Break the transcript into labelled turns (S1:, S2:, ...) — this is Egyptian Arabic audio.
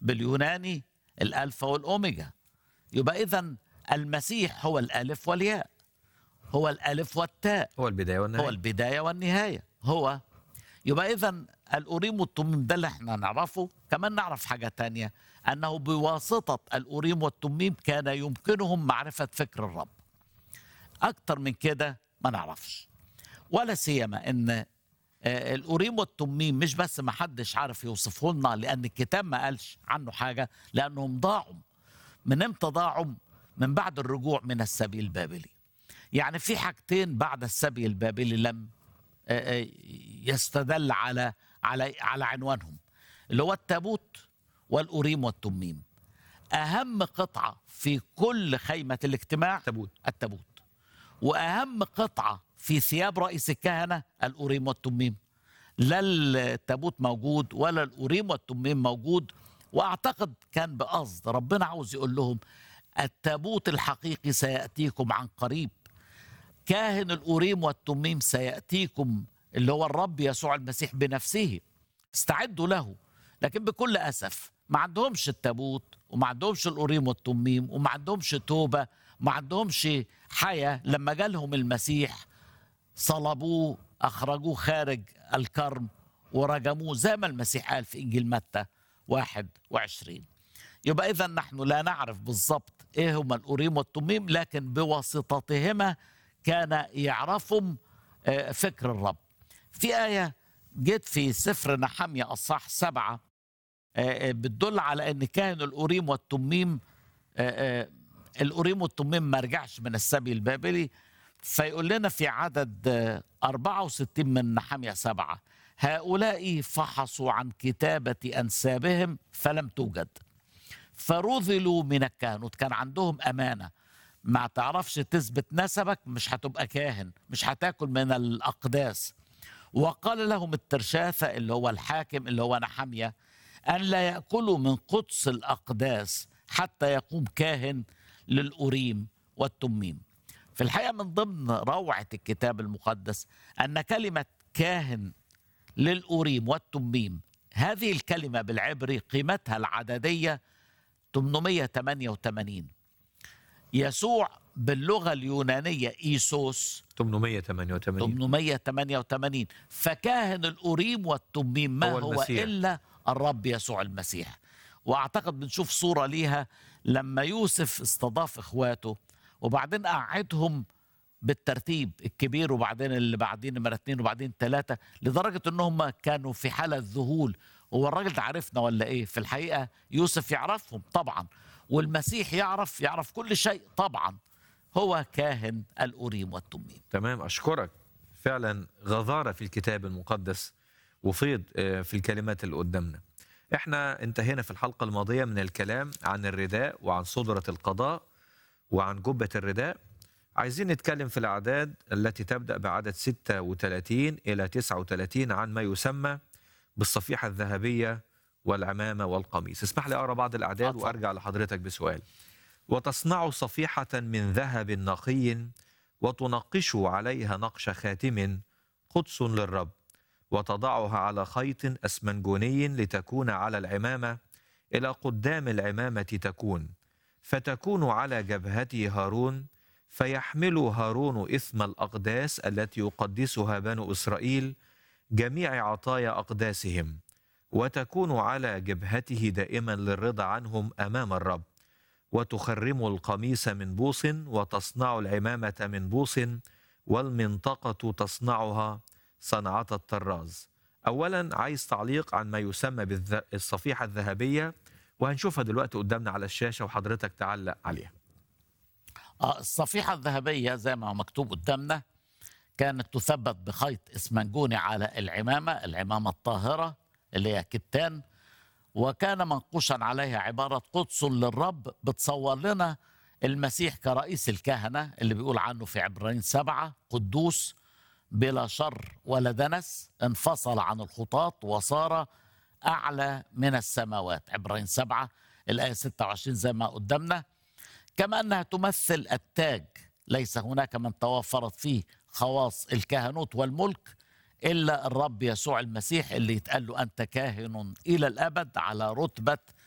S1: باليوناني الألفا والأوميجا يبقى إذا المسيح هو الألف والياء هو الألف والتاء
S2: هو البداية والنهاية
S1: هو البداية والنهاية هو يبقى إذا الأوريم والتميم ده اللي احنا نعرفه كمان نعرف حاجة تانية أنه بواسطة الأوريم والتميم كان يمكنهم معرفة فكر الرب أكتر من كده ما نعرفش ولا سيما أن آه، الأوريم والتميم مش بس ما حدش عارف يوصفه لنا لأن الكتاب ما قالش عنه حاجة لأنهم ضاعوا من امتى ضاعوا من بعد الرجوع من السبي البابلي يعني في حاجتين بعد السبي البابلي لم آه، آه، يستدل على على على عنوانهم اللي هو التابوت والأوريم والتميم أهم قطعة في كل خيمة الاجتماع
S2: تابوت
S1: التابوت واهم قطعه في ثياب رئيس الكهنه الأوريم والتميم لا التابوت موجود ولا الأوريم والتميم موجود واعتقد كان بقصد ربنا عاوز يقول لهم التابوت الحقيقي سياتيكم عن قريب كاهن الأوريم والتميم سياتيكم اللي هو الرب يسوع المسيح بنفسه استعدوا له لكن بكل اسف ما عندهمش التابوت وما عندهمش الأوريم والتميم وما عندهمش توبه ما عندهمش حياه لما جالهم المسيح صلبوه اخرجوه خارج الكرم ورجموه زي ما المسيح قال في انجيل متى 21 يبقى اذا نحن لا نعرف بالضبط ايه هما الأوريم والتميم لكن بواسطتهما كان يعرفهم آه، فكر الرب في آية جت في سفر نحمية أصح سبعة آه، آه، بتدل على أن كان الأوريم والتميم آه، آه، الأوريم والتميم ما رجعش من السبي البابلي فيقول لنا في عدد آه، 64 من نحمية سبعة هؤلاء فحصوا عن كتابة أنسابهم فلم توجد فرذلوا من الكهنوت كان عندهم أمانة ما تعرفش تثبت نسبك مش هتبقى كاهن مش هتاكل من الأقداس وقال لهم الترشاثة اللي هو الحاكم اللي هو نحمية أن لا يأكلوا من قدس الأقداس حتى يقوم كاهن للأوريم والتميم في الحقيقة من ضمن روعة الكتاب المقدس أن كلمة كاهن للأوريم والتميم هذه الكلمة بالعبري قيمتها العددية 888 يسوع باللغة اليونانية إيسوس
S2: 888
S1: 888 فكاهن الأوريم والتميم ما
S2: هو
S1: هو,
S2: المسيح.
S1: إلا الرب يسوع المسيح وأعتقد بنشوف صورة ليها لما يوسف استضاف إخواته وبعدين قعدهم بالترتيب الكبير وبعدين اللي بعدين نمرة اتنين وبعدين ثلاثة لدرجة انهم كانوا في حالة ذهول هو الراجل ده عرفنا ولا ايه في الحقيقة يوسف يعرفهم طبعا والمسيح يعرف يعرف كل شيء طبعا هو كاهن الأوريم والتميم
S2: تمام أشكرك فعلا غزارة في الكتاب المقدس وفيض آه، في الكلمات اللي قدامنا احنا انتهينا في الحلقة الماضية من الكلام عن الرداء وعن صدرة القضاء وعن جبة الرداء عايزين نتكلم في الأعداد التي تبدأ بعدد 36 إلى 39 عن ما يسمى بالصفيحة الذهبية والعمامة والقميص اسمح لي أقرأ بعض الأعداد
S1: اتفضل.
S2: وأرجع لحضرتك بسؤال وتصنع صفيحة من ذهب نقي وتنقش عليها نقش خاتم قدس للرب وتضعها على خيط أسمنجوني لتكون على العمامة إلى قدام العمامة تكون فتكون على جبهته هارون فيحمل هارون إثم الأقداس التي يقدسها بنو إسرائيل جميع عطايا أقداسهم وتكون على جبهته دائما للرضا عنهم أمام الرب وتخرم القميص من بوص وتصنع العمامة من بوص والمنطقة تصنعها صنعة الطراز أولا عايز تعليق عن ما يسمى بالصفيحة الذهبية وهنشوفها دلوقتي قدامنا على الشاشة وحضرتك تعلق عليها
S1: آه، الصفيحة الذهبية زي ما هو مكتوب قدامنا كانت تثبت بخيط اسمنجوني على العمامة العمامة الطاهرة اللي هي كتان وكان منقوشا عليها عبارة قدس للرب بتصور لنا المسيح كرئيس الكهنة اللي بيقول عنه في عبرين سبعة قدوس بلا شر ولا دنس انفصل عن الخطاط وصار أعلى من السماوات عبرين سبعة الآية 26 زي ما قدامنا كما أنها تمثل التاج ليس هناك من توفرت فيه خواص الكهنوت والملك إلا الرب يسوع المسيح اللي يتقال له أنت كاهن إلى الأبد على رتبة